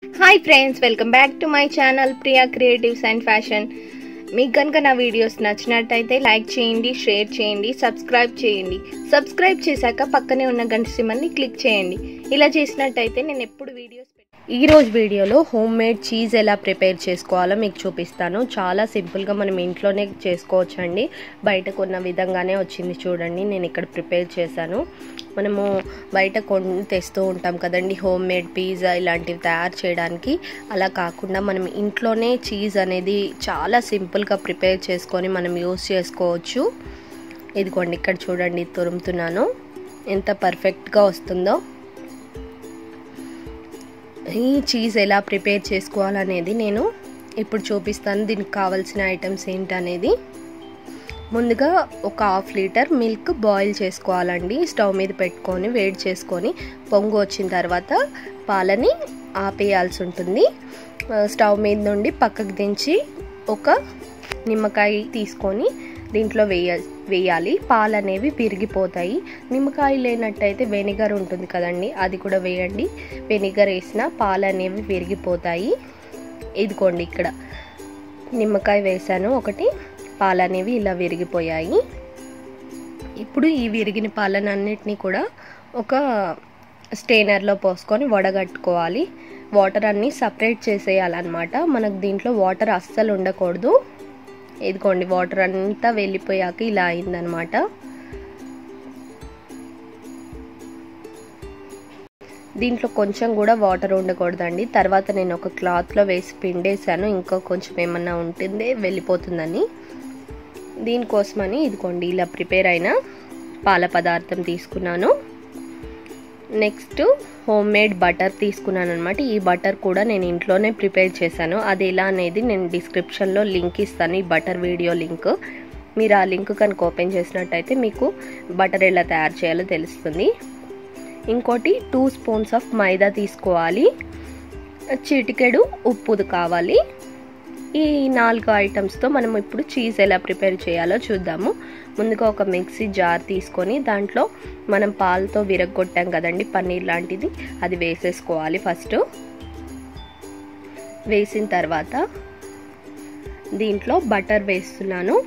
hi friends welcome back to my channel Priya creatives and fashion మీకు కనుక నా videos నచ్చినట్టయితే లైక్ చేయండి షేర్ చేయండి సబ్స్క్రైబ్ చేయండి సబ్స్క్రైబ్ చేశాక పక్కనే ఉన్న గంట సిమ్మల్ని క్లిక్ చేయండి ఇలా చేసినట్టయితే నేను ఎప్పుడు వీడియోస్ ఈ రోజు వీడియోలో హోమ్ మేడ్ చీజ్ ఎలా ప్రిపేర్ చేసుకోవాలో మీకు చూపిస్తాను చాలా సింపుల్గా మనం ఇంట్లోనే చేసుకోవచ్చండి బయట కొన్న విధంగానే వచ్చింది చూడండి నేను ఇక్కడ ప్రిపేర్ చేశాను మనము బయట కొన్ తెస్తూ ఉంటాం కదండి హోమ్ మేడ్ పిజ్జా ఇలాంటివి తయారు చేయడానికి అలా కాకుండా మనం ఇంట్లోనే చీజ్ అనేది చాలా సింపుల్గా ప్రిపేర్ చేసుకొని మనం యూస్ చేసుకోవచ్చు ఇదిగోండి ఇక్కడ చూడండి తురుముతున్నాను ఎంత పర్ఫెక్ట్గా వస్తుందో ఈ చీజ్ ఎలా ప్రిపేర్ చేసుకోవాలనేది నేను ఇప్పుడు చూపిస్తాను దీనికి కావాల్సిన ఐటమ్స్ ఏంటనేది ముందుగా ఒక హాఫ్ లీటర్ మిల్క్ బాయిల్ చేసుకోవాలండి స్టవ్ మీద పెట్టుకొని వేడి చేసుకొని పొంగు వచ్చిన తర్వాత పాలని ఆపేయాల్సి ఉంటుంది స్టవ్ మీద నుండి పక్కకు దించి ఒక నిమ్మకాయ తీసుకొని దీంట్లో వేయ వేయాలి పాలు అనేవి విరిగిపోతాయి నిమ్మకాయ లేనట్టయితే వెనిగర్ ఉంటుంది కదండి అది కూడా వేయండి వెనిగర్ వేసిన పాలు అనేవి విరిగిపోతాయి ఇదిగోండి ఇక్కడ నిమ్మకాయ వేసాను ఒకటి పాలు అనేవి ఇలా విరిగిపోయాయి ఇప్పుడు ఈ విరిగిన పాలనన్నిటినీ కూడా ఒక స్టెయినర్లో పోసుకొని వడగట్టుకోవాలి వాటర్ అన్నీ సపరేట్ చేసేయాలన్నమాట మనకు దీంట్లో వాటర్ అస్సలు ఉండకూడదు ఇదిగోండి వాటర్ అంతా వెళ్ళిపోయాక ఇలా అయిందనమాట దీంట్లో కొంచెం కూడా వాటర్ ఉండకూడదండి తర్వాత నేను ఒక క్లాత్లో వేసి పిండేశాను ఇంకా కొంచెం ఏమన్నా ఉంటుంది వెళ్ళిపోతుందని దీనికోసమని ఇదిగోండి ఇలా ప్రిపేర్ అయిన పాల పదార్థం తీసుకున్నాను నెక్స్ట్ హోమ్ మేడ్ బటర్ తీసుకున్నాను అనమాట ఈ బటర్ కూడా నేను ఇంట్లోనే ప్రిపేర్ చేశాను అది ఎలా అనేది నేను డిస్క్రిప్షన్లో లింక్ ఇస్తాను ఈ బటర్ వీడియో లింక్ మీరు ఆ లింక్ కనుక ఓపెన్ చేసినట్టయితే మీకు బటర్ ఎలా తయారు చేయాలో తెలుస్తుంది ఇంకోటి టూ స్పూన్స్ ఆఫ్ మైదా తీసుకోవాలి చిటికెడు ఉప్పుది కావాలి ఈ నాలుగు ఐటమ్స్తో మనం ఇప్పుడు చీజ్ ఎలా ప్రిపేర్ చేయాలో చూద్దాము ముందుగా ఒక మిక్సీ జార్ తీసుకొని దాంట్లో మనం పాలతో విరగొట్టాం కదండి పన్నీర్ లాంటిది అది వేసేసుకోవాలి ఫస్ట్ వేసిన తర్వాత దీంట్లో బటర్ వేస్తున్నాను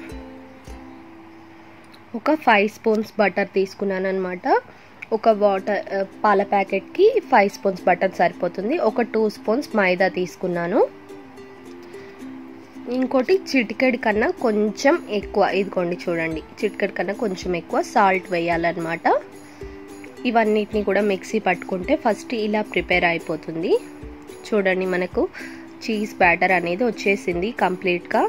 ఒక ఫైవ్ స్పూన్స్ బటర్ తీసుకున్నాను అనమాట ఒక వాటర్ పాల ప్యాకెట్కి ఫైవ్ స్పూన్స్ బటర్ సరిపోతుంది ఒక టూ స్పూన్స్ మైదా తీసుకున్నాను ఇంకోటి చిటికెడ్ కన్నా కొంచెం ఎక్కువ ఇదిగోండి చూడండి చిటికెడ్ కన్నా కొంచెం ఎక్కువ సాల్ట్ వేయాలన్నమాట ఇవన్నిటిని కూడా మిక్సీ పట్టుకుంటే ఫస్ట్ ఇలా ప్రిపేర్ అయిపోతుంది చూడండి మనకు చీజ్ బ్యాటర్ అనేది వచ్చేసింది కంప్లీట్గా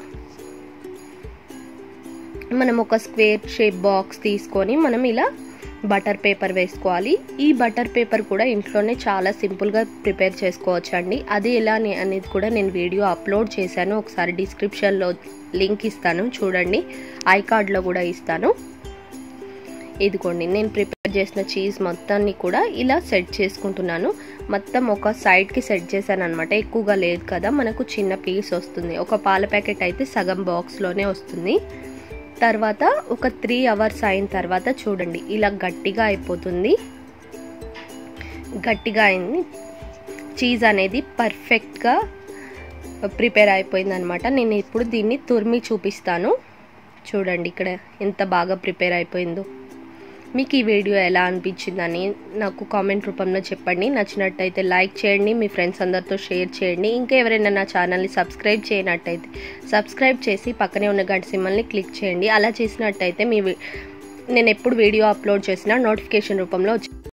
మనం ఒక స్క్వేర్ షేప్ బాక్స్ తీసుకొని మనం ఇలా బటర్ పేపర్ వేసుకోవాలి ఈ బటర్ పేపర్ కూడా ఇంట్లోనే చాలా సింపుల్గా ప్రిపేర్ చేసుకోవచ్చు అండి అది ఎలా అనేది కూడా నేను వీడియో అప్లోడ్ చేశాను ఒకసారి డిస్క్రిప్షన్లో లింక్ ఇస్తాను చూడండి ఐ కార్డ్లో కూడా ఇస్తాను ఇదిగోండి నేను ప్రిపేర్ చేసిన చీజ్ మొత్తాన్ని కూడా ఇలా సెట్ చేసుకుంటున్నాను మొత్తం ఒక సైడ్కి సెట్ చేశాను అనమాట ఎక్కువగా లేదు కదా మనకు చిన్న పీస్ వస్తుంది ఒక పాల ప్యాకెట్ అయితే సగం బాక్స్లోనే వస్తుంది తర్వాత ఒక త్రీ అవర్స్ అయిన తర్వాత చూడండి ఇలా గట్టిగా అయిపోతుంది గట్టిగా అయింది చీజ్ అనేది పర్ఫెక్ట్గా ప్రిపేర్ అయిపోయింది అనమాట నేను ఇప్పుడు దీన్ని తురిమి చూపిస్తాను చూడండి ఇక్కడ ఎంత బాగా ప్రిపేర్ అయిపోయిందో మీకు ఈ వీడియో ఎలా అనిపించిందని నాకు కామెంట్ రూపంలో చెప్పండి నచ్చినట్టయితే లైక్ చేయండి మీ ఫ్రెండ్స్ అందరితో షేర్ చేయండి ఇంకా ఎవరైనా నా ఛానల్ని సబ్స్క్రైబ్ చేయనట్టయితే సబ్స్క్రైబ్ చేసి పక్కనే ఉన్న గంట సింబల్ని క్లిక్ చేయండి అలా చేసినట్టయితే మీ నేను ఎప్పుడు వీడియో అప్లోడ్ చేసినా నోటిఫికేషన్ రూపంలో